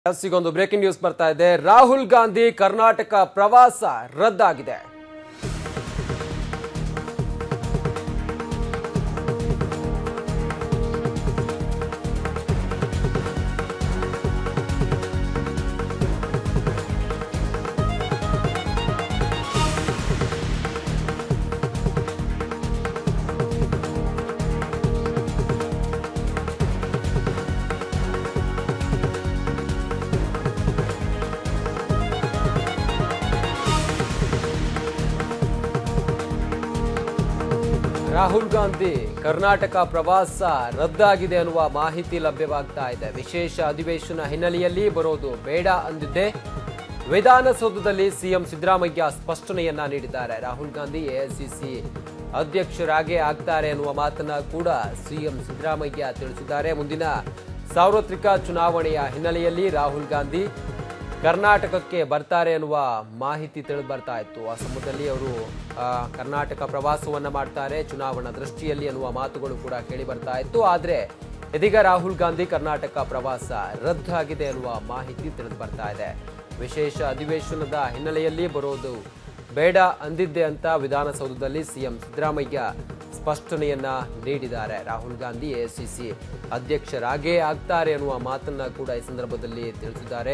S, ಈಗೊಂದು breaking news ಬರ್ತಾ ಇದೆ ರಾಹುಲ್ ಗಾಂಧಿ ಕರ್ನಾಟಕ ಪ್ರವಾಸ ರದ್ದಾಗಿದೆ ರಾಹುಲ್ ಗಾಂಧಿ ಕರ್ನಾಟಕ ಪ್ರವಾಸ ರದ್ದಾಗಿದೆ ಅನ್ನುವ ಮಾಹಿತಿ ಲಭ್ಯವಾಗ್ತಾ ಇದೆ ವಿಶೇಷ ಅಧಿವೇಶನ ಹಿನ್ನೆಲೆಯಲ್ಲಿ ಬರೋದು ಬೇಡ ಅಂದಿದ್ದೆ ವಿಧಾನಸೌಧದಲ್ಲಿ ಸಿಎಂ ಸಿದ್ದರಾಮಯ್ಯ ಸ್ಪಷ್ಟನೆಯನ್ನ ನೀಡಿದ್ದಾರೆ ರಾಹುಲ್ ಗಾಂಧಿ ಎಐಸಿಸಿ ಅಧ್ಯಕ್ಷರಾಗೇ ಆಗ್ತಾರೆ ಅನ್ನುವ ಮಾತನ್ನ ಕೂಡ ಸಿಎಂ ಸಿದ್ದರಾಮಯ್ಯ ತಿಳಿಸಿದ್ದಾರೆ ಮುಂದಿನ ಸಾರ್ವತ್ರಿಕ ಚುನಾವಣೆಯ ಹಿನ್ನೆಲೆಯಲ್ಲಿ ರಾಹುಲ್ ಗಾಂಧಿ ಕರ್ನಾಟಕಕ್ಕೆ ಬರ್ತಾರೆ ಅನ್ನುವ ಮಾಹಿತಿ ತಿಳಿದು ಬರ್ತಾ ಇತ್ತು ಆ ಸಂದರ್ಭದಲ್ಲಿ ಅವರು ಆ, ಕರ್ನಾಟಕ ಪ್ರವಾಸವನ್ನ ಮಾಡ್ತಾರೆ ಚುನಾವಣಾ ದೃಷ್ಟಿಯಲ್ಲಿ ಅನ್ನುವ ಮಾತುಗಳು ಕೂಡ ಕೇಳಿ ಬರ್ತಾ ಇತ್ತು ಆದ್ರೆ ಇದೀಗ ರಾಹುಲ್ ಗಾಂಧಿ ಕರ್ನಾಟಕ ಪ್ರವಾಸ ರದ್ದಾಗಿದೆ ಅನ್ನುವ ಮಾಹಿತಿ ತಿಳಿದು ಬರ್ತಾ ಇದೆ ವಿಶೇಷ ಅಧಿವೇಶನದ ಹಿನ್ನೆಲೆಯಲ್ಲಿ ಬರೋದು ಬೇಡ ಅಂದಿದ್ದೆ ಅಂತ ವಿಧಾನಸೌಧದಲ್ಲಿ ಸಿಎಂ ಸಿದ್ದರಾಮಯ್ಯ ಸ್ಪಷ್ಟನೆಯನ್ನ ನೀಡಿದ್ದಾರೆ ರಾಹುಲ್ ಗಾಂಧಿ ಎಐಸಿಸಿ ಅಧ್ಯಕ್ಷರಾಗೇ ಆಗ್ತಾರೆ ಅನ್ನುವ ಮಾತನ್ನ ಕೂಡ ಈ ಸಂದರ್ಭದಲ್ಲಿ ತಿಳಿಸಿದ್ದಾರೆ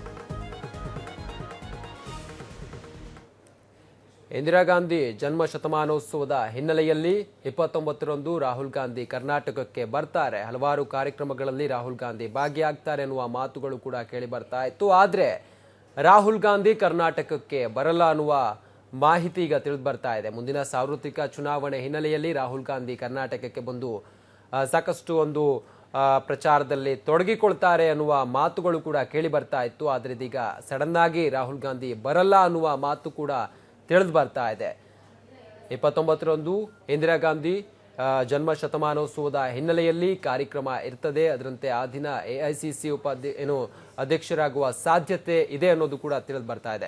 ಇಂದಿರಾ ಗಾಂಧಿ ಜನ್ಮ ಶತಮಾನೋತ್ಸವದ ಹಿನ್ನೆಲೆಯಲ್ಲಿ ಇಪ್ಪತ್ತೊಂಬತ್ತರಂದು ರಾಹುಲ್ ಗಾಂಧಿ ಕರ್ನಾಟಕಕ್ಕೆ ಬರ್ತಾರೆ ಹಲವಾರು ಕಾರ್ಯಕ್ರಮಗಳಲ್ಲಿ ರಾಹುಲ್ ಗಾಂಧಿ ಭಾಗಿಯಾಗ್ತಾರೆ ಅನ್ನುವ ಮಾತುಗಳು ಕೂಡ ಕೇಳಿ ಬರ್ತಾ ಇತ್ತು ಆದ್ರೆ ರಾಹುಲ್ ಗಾಂಧಿ ಕರ್ನಾಟಕಕ್ಕೆ ಬರಲ್ಲ ಅನ್ನುವ ಮಾಹಿತಿ ಈಗ ತಿಳಿದು ಬರ್ತಾ ಇದೆ ಮುಂದಿನ ಸಾರ್ವತ್ರಿಕ ಚುನಾವಣೆ ಹಿನ್ನೆಲೆಯಲ್ಲಿ ರಾಹುಲ್ ಗಾಂಧಿ ಕರ್ನಾಟಕಕ್ಕೆ ಬಂದು ಆ, ಸಾಕಷ್ಟು ಒಂದು ಆ, ಪ್ರಚಾರದಲ್ಲಿ ತೊಡಗಿಕೊಳ್ತಾರೆ ಅನ್ನುವ ಮಾತುಗಳು ಕೂಡ ಕೇಳಿ ಬರ್ತಾ ಇತ್ತು ಆದ್ರೆ ಇದೀಗ ಸಡನ್ ಆಗಿ ರಾಹುಲ್ ಗಾಂಧಿ ಬರಲ್ಲ ಅನ್ನುವ ಮಾತು ಕೂಡ ತಿಳಿದು ಬರ್ತಾ ಇದೆ ಇಪ್ಪತ್ತೊಂಬತ್ತರಂದು ಇಂದಿರಾ ಗಾಂಧಿ ಆ, ಜನ್ಮ ಶತಮಾನೋತ್ಸವದ ಹಿನ್ನೆಲೆಯಲ್ಲಿ ಕಾರ್ಯಕ್ರಮ ಇರ್ತದೆ ಅದರಂತೆ ಆ ದಿನ ಎಐಸಿಸಿ ಉಪಾಧ್ಯ ಏನು ಅಧ್ಯಕ್ಷರಾಗುವ ಸಾಧ್ಯತೆ ಇದೆ ಅನ್ನೋದು ಕೂಡ ತಿಳಿದು ಬರ್ತಾ ಇದೆ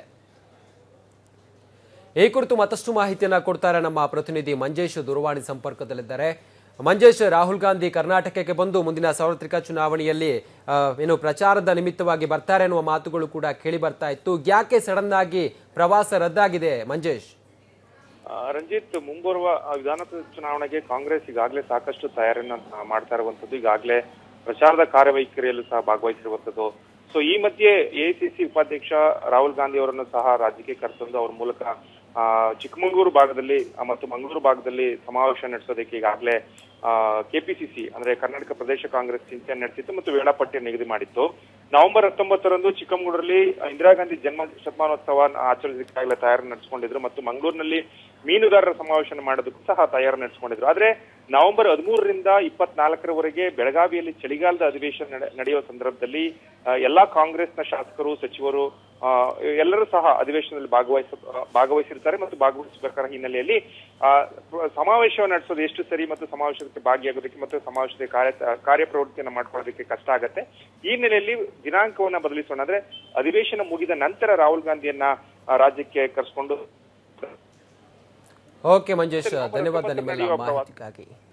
ಈ ಕುರಿತು ಮತ್ತಷ್ಟು ಮಾಹಿತಿಯನ್ನ ಕೊಡ್ತಾರೆ ನಮ್ಮ ಪ್ರತಿನಿಧಿ ಮಂಜೇಶ್ ದೂರವಾಣಿ ಸಂಪರ್ಕದಲ್ಲಿದ್ದಾರೆ ಮಂಜೇಶ್ ರಾಹುಲ್ ಗಾಂಧಿ ಕರ್ನಾಟಕಕ್ಕೆ ಬಂದು ಮುಂದಿನ ಸಾರ್ವತ್ರಿಕ ಚುನಾವಣೆಯಲ್ಲಿ ಆ, ಏನು ಪ್ರಚಾರದ ನಿಮಿತ್ತವಾಗಿ ಬರ್ತಾರೆ ಅನ್ನುವ ಮಾತುಗಳು ಕೂಡ ಕೇಳಿ ಬರ್ತಾ ಇತ್ತು ಯಾಕೆ ಸಡನ್ ಆಗಿ ಪ್ರವಾಸ ರದ್ದಾಗಿದೆ ಮಂಜೇಶ್ ಆ, ರಂಜಿತ್ ಮುಂಬರುವ ಆ, ವಿಧಾನಸಭೆ ಚುನಾವಣೆಗೆ ಕಾಂಗ್ರೆಸ್ ಈಗಾಗಲೇ ಸಾಕಷ್ಟು ತಯಾರಿಯನ್ನ ಆ, ಮಾಡ್ತಾ ಇರುವಂತದ್ದು ಈಗಾಗಲೇ ಪ್ರಚಾರದ ಕಾರ್ಯವೈಖರಿಯಲ್ಲೂ ಸಹ ಭಾಗವಹಿಸಿರುವಂತದ್ದು ಸೊ ಈ ಮಧ್ಯೆ ಎಐಸಿಸಿ ಉಪಾಧ್ಯಕ್ಷ ರಾಹುಲ್ ಗಾಂಧಿ ಅವರನ್ನು ಸಹ ರಾಜ್ಯಕ್ಕೆ ಕರೆತಂದು ಅವ್ರ ಮೂಲಕ ಆ, ಚಿಕ್ಕಮಗಳೂರು ಭಾಗದಲ್ಲಿ ಆ, ಮತ್ತು ಮಂಗಳೂರು ಭಾಗದಲ್ಲಿ ಸಮಾವೇಶ ನಡೆಸೋದಕ್ಕೆ ಈಗಾಗಲೇ ಕೆಪಿಸಿಸಿ ಅಂದ್ರೆ ಕರ್ನಾಟಕ ಪ್ರದೇಶ ಕಾಂಗ್ರೆಸ್ ಚಿಂತನೆ ನಡೆಸಿತ್ತು ಮತ್ತು ವೇಳಾಪಟ್ಟಿ ನಿಗದಿ ಮಾಡಿತ್ತು ನವೆಂಬರ್ ಹತ್ತೊಂಬತ್ತರಂದು ಚಿಕ್ಕಮಗಳೂರಲ್ಲಿ ಇಂದಿರಾ ಗಾಂಧಿ ಜನ್ಮ ಶತಮಾನೋತ್ಸವ ಆಚರಿಸಲಿಕ್ಕಾಗಲೇ ತಯಾರಿ ನಡೆಸಿಕೊಂಡಿದ್ರು ಮತ್ತು ಮಂಗಳೂರಿನಲ್ಲಿ ಮೀನುಗಾರರ ಸಮಾವೇಶ ಮಾಡೋದಕ್ಕೂ ಸಹ ತಯಾರಿ ನಡೆಸಿಕೊಂಡಿದ್ರು ಆದ್ರೆ ನವೆಂಬರ್ ಹದಿಮೂರರಿಂದ ಇಪ್ಪತ್ನಾಲ್ಕರವರೆಗೆ ಬೆಳಗಾವಿಯಲ್ಲಿ ಚಳಿಗಾಲದ ಅಧಿವೇಶನ ನಡೆ- ನಡೆಯುವ ಸಂದರ್ಭದಲ್ಲಿ ಆ, ಎಲ್ಲಾ ಕಾಂಗ್ರೆಸ್ನ ಶಾಸಕರು ಸಚಿವರು ಆ, ಎಲ್ಲರೂ ಸಹ ಅಧಿವೇಶನದಲ್ಲಿ ಭಾಗವಹಿಸ ಭಾಗವಹಿಸಿರ್ತಾರೆ ಮತ್ತು ಭಾಗವಹಿಸಬೇಕಾದ ಹಿನ್ನೆಲೆಯಲ್ಲಿ ಆ, ಪ್ರ- ಸಮಾವೇಶ ನಡೆಸೋದು ಎಷ್ಟು ಸರಿ ಮತ್ತು ಸಮಾವೇಶಕ್ಕೆ ಭಾಗಿಯಾಗೋದಕ್ಕೆ ಮತ್ತು ಸಮಾವೇಶದ ಕಾರ್ಯ ಕಾರ್ಯಪ್ರವೃತ್ತಿಯನ್ನು ಮಾಡ್ಕೊಳ್ಳೋದಕ್ಕೆ ಕಷ್ಟ ಆಗತ್ತೆ ಈ ಹಿನ್ನೆಲೆಯಲ್ಲಿ ದಿನಾಂಕವನ್ನ ಬದಲಿಸೋಣ ಅಂದ್ರೆ ಅಧಿವೇಶನ ಮುಗಿದ ನಂತರ ರಾಹುಲ್ ಗಾಂಧಿಯನ್ನ ಆ, ರಾಜ್ಯಕ್ಕೆ ಕರೆಸ್ಕೊಂಡು ಓಕೆ ಮಂಜೇಶ್ ಧನ್ಯವಾದ ನಿಮ್ಮೆಲ್ಲ ಮಾಹಿತಿಗಾಗಿ